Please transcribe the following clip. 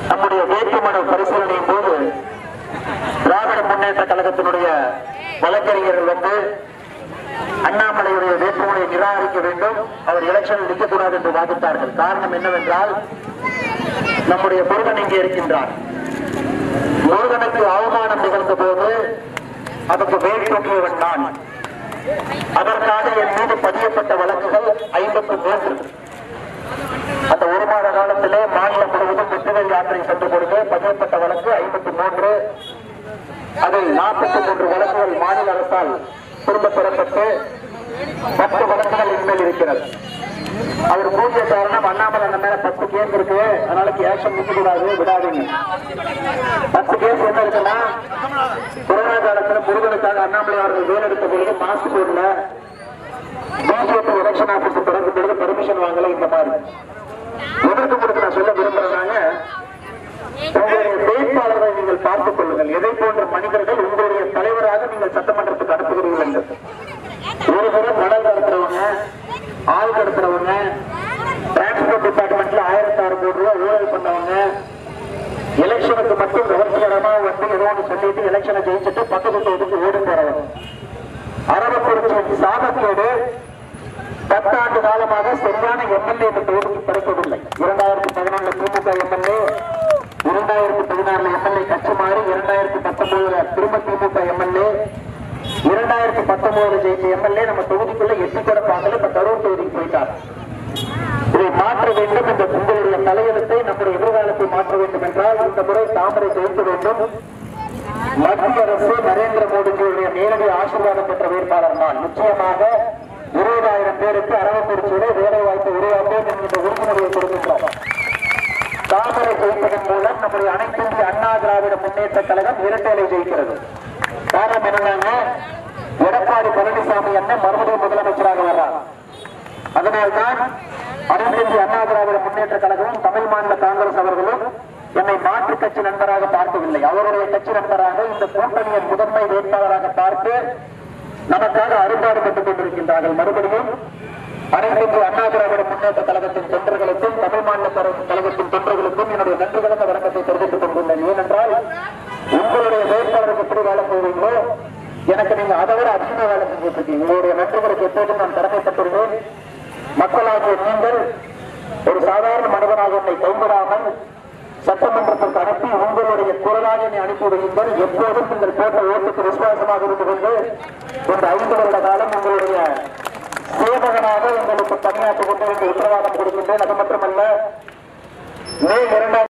நம்முடைய வேட்புமனு பரிசீலனையின் போது திராவிட முன்னேற்ற கழகத்தினுடைய வழக்கறிஞர்கள் வந்து அண்ணாமலையுடைய வேட்புமனையை நிராகரிக்க வேண்டும் அவர் எலெக்ஷனில் நிற்கக்கூடாது என்று வாதிட்டார்கள் காரணம் என்னவென்றால் நம்முடைய முருகன் இங்கே இருக்கின்றார் முருகனுக்கு அவமானம் நிகழ்ந்த போது அதற்கு வேல் தூக்கியவன் நான் அதற்காக என் மீது பதியப்பட்ட வழக்குகள் ஐம்பத்தி மூன்று அந்த ஒரு மாத காலத்திலே மாநிலம் முழுவதும் வெற்றிவேல் யாத்திரை சென்று கொடுத்து பதியப்பட்ட வழக்கு ஐம்பத்தி மூன்று அதில் நாற்பத்தி மூன்று வழக்குகள் மாநில அரசால் திரும்ப பெறப்பட்டு பத்து வழக்குகள் இனிமேல் இருக்கிறது அவர் கூறிய காரணம் அண்ணாமலை நம்ம மேல பத்து கேஸ் இருக்கு அதனால ஆக்ஷன் நிக்க கூடாது விடாதீங்க பத்து கேஸ் என்ன இருக்குன்னா கொரோனா காலத்துல முருகனுக்காக அண்ணாமலை அவர்கள் வேல் எடுத்த பொழுது மாஸ்க் போடல பிஜேபி எலெக்ஷன் ஆபீஸ் திறக்கும் பொழுது பெர்மிஷன் வாங்கல இந்த மாதிரி எதற்கு கொடுத்து நான் சொல்ல விரும்புறேன்னாங்க உங்களுடைய வேட்பாளரை நீங்கள் பார்த்துக் கொள்ளுங்கள் எதை போன்ற மனிதர்கள் உங்களுடைய தலைவராக நீங்கள் சட்டமன்றத்துக்கு அனுப்புகிறீர்கள் என்று ஒரு புறம் மணல் கடத்துறவங்க ஆள் கடத்துறவங்க டிரான்ஸ்போர்ட் டிபார்ட்மெண்ட்ல ஆயிரத்தி ஆறு கோடி ரூபாய் ஊழல் பண்ணவங்க எலெக்ஷனுக்கு மட்டும் கவர்ச்சிகரமா வந்து ஏதோ ஒன்று சொல்லிட்டு எலெக்ஷனை ஜெயிச்சுட்டு பக்கத்து தொகுதிக்கு ஓடி போறவங்க அரவக்குறிச்சி சாதத்தோடு பத்தாண்டு காலமாக சரியான எம்எல்ஏ இந்த தொகுதிக்கு கிடைக்கவில்லை இரண்டாயிரத்தி பதினொன்று திமுக எம்எல்ஏ இரண்டாயிரத்தி பதினாறுல எம்எல்ஏ கட்சி மாறி இரண்டாயிரத்தி பத்தொன்பதுல திரும்ப திமுக எம்எல்ஏ இரண்டாயிரத்தி பத்தொன்பதுல ஜெயிச்ச எம்எல்ஏ நம்ம தொகுதிக்குள்ள எட்டி கூட பார்க்கல இப்ப கரூர் தொகுதிக்கு போயிட்டார் இதை மாற்ற வேண்டும் இந்த உங்களுடைய தலையெழுத்தை நம்முடைய எதிர்காலத்தை மாற்ற வேண்டும் என்றால் இந்த முறை தாமரை ஜெயிக்க வேண்டும் மத்திய அரசு நரேந்திர மோடிஜியுடைய நேரடி ஆசீர்வாதம் பெற்ற வேட்பாளர் நான் நிச்சயமாக இருபதாயிரம் பேருக்கு அரவக்குறிச்சியிலே வேலை வாய்ப்பை உருவாக்குவோம் என்கின்ற உறுதிமொழியை கொடுக்கின்றோம் தாமரை ஜெயிப்பதன் மூலம் நம்முடைய அனைத்து இந்திய அண்ணா திராவிட முன்னேற்ற கழகம் இரட்டையிலை ஜெயிக்கிறது காரணம் என்னன்னா எடப்பாடி பழனிசாமி அண்ணன் மறுபடியும் முதலமைச்சராக வர்றார் அதனால்தான் அனைத்து இந்திய அண்ணா திராவிட முன்னேற்ற கழகமும் தமிழ் மாநில காங்கிரஸ் அவர்களும் என்னை மாற்று கட்சி நண்பராக பார்க்கவில்லை அவருடைய கட்சி நண்பராக இந்த கூட்டணியின் முதன்மை வேட்பாளராக பார்த்து நமக்காக அரும்பாடுபட்டுக் கொண்டிருக்கின்றார்கள் மறுபடியும் அனைத்து இந்திய அண்ணா திராவிட முன்னேற்ற கழகத்தின் தொண்டர்களுக்கும் தமிழ் மாநில கழக- கழகத்தின் தொண்டர்களுக்கும் என்னுடைய நன்றி கலந்த வணக்கத்தை தெரிவித்துக் கொண்டுள்ளேன் ஏனென்றால் உங்களுடைய வேட்பாளருக்கு எப்படி வேலை செய்வீங்களோ எனக்கு நீங்க அதை விட அதிகமா வேலை செஞ்சுட்டு இருக்கீங்க உங்களுடைய நன்றிகளுக்கு எப்போதும் நான் கடமைப்பட்டுள்ளேன் மக்களாகிய நீங்கள் ஒரு சாதாரண மனிதனாக என்னை கைவிடாமல் சட்டமன்றத்திற்கு அனுப்பி உங்களுடைய குரலாக என்னை அனுப்பி விடுங்கள் எப்போதும் நீங்கள் போட்ட ஓட்டுக்கு விசுவாசமாக இருந்து கொண்டு இந்த ஐந்து வருட காலம் உங்களுடைய சேவகனாக உங்களுக்கு பணியாற்றிக் கொண்டு உத்தரவாதம் கொடுக்கின்றேன் அது மட்டுமல்ல மே இரண்டாம்